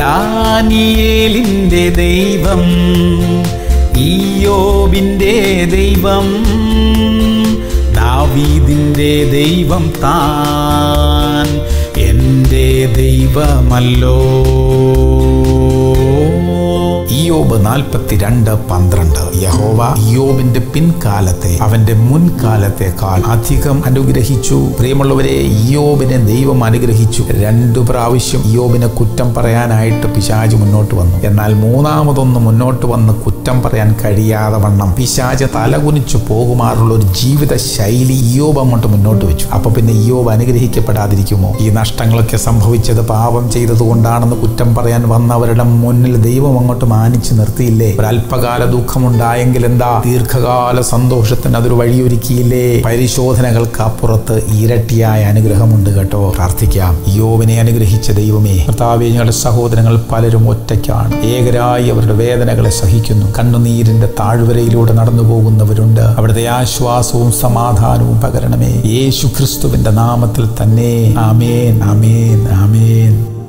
ദാനിയേലിൻ്റെ ദൈവം ഇയോബിൻ്റെ ദൈവം ദാവീദിൻ്റെ ദൈവം താൻ എൻ്റെ ദൈവമല്ലോ ഇയോബ് നാൽപ്പത്തിരണ്ട് പന്ത്രണ്ട് യഹോവ ഇയോബിന്റെ പിൻകാലത്തെ അവന്റെ മുൻകാലത്തെക്കാൾ അധികം അനുഗ്രഹിച്ചു പ്രിയമുള്ളവരെ ഇയോബിനെ ദൈവം അനുഗ്രഹിച്ചു രണ്ടു പ്രാവശ്യം ഇയോബിനെ കുറ്റം പറയാനായിട്ട് പിശാജ് മുന്നോട്ട് വന്നു എന്നാൽ മൂന്നാമതൊന്ന് മുന്നോട്ട് വന്ന് കുറ്റം പറയാൻ കഴിയാതെ വണ്ണം പിശാജ് തലകുനിച്ചു പോകുമാറുള്ള ഒരു ജീവിത ശൈലി ഇയോബ് അങ്ങോട്ട് മുന്നോട്ട് വെച്ചു അപ്പൊ പിന്നെ ഇയോബ് അനുഗ്രഹിക്കപ്പെടാതിരിക്കുമോ ഈ നഷ്ടങ്ങളൊക്കെ സംഭവിച്ചത് പാപം ചെയ്തത് കൊണ്ടാണെന്ന് കുറ്റം പറയാൻ വന്നവരുടെ മുന്നിൽ ദൈവം അങ്ങോട്ട് മാനിച്ചു നിർത്തിയില്ലേ ഒരല്പകാല ദുഃഖമുണ്ടായെങ്കിൽ എന്താ ദീർഘകാല സന്തോഷത്തിന് അതൊരു വഴിയൊരുക്കിയില്ലേ പരിശോധനകൾക്ക് അപ്പുറത്ത് ഇരട്ടിയായ അനുഗ്രഹമുണ്ട് കേട്ടോ പ്രാർത്ഥിക്കാം യോവിനെ അനുഗ്രഹിച്ച ദൈവമേ കർത്താവേ ഞങ്ങളുടെ സഹോദരങ്ങൾ പലരും ഒറ്റയ്ക്കാണ് ഏകരായി അവരുടെ വേദനകളെ സഹിക്കുന്നു കണ്ണുനീരിന്റെ താഴ്വരയിലൂടെ നടന്നു പോകുന്നവരുണ്ട് അവിടുത്തെ ആശ്വാസവും സമാധാനവും പകരണമേ യേശു ക്രിസ്തുവിന്റെ നാമത്തിൽ തന്നെ ആമേൻ ആമേൻ ആമേൻ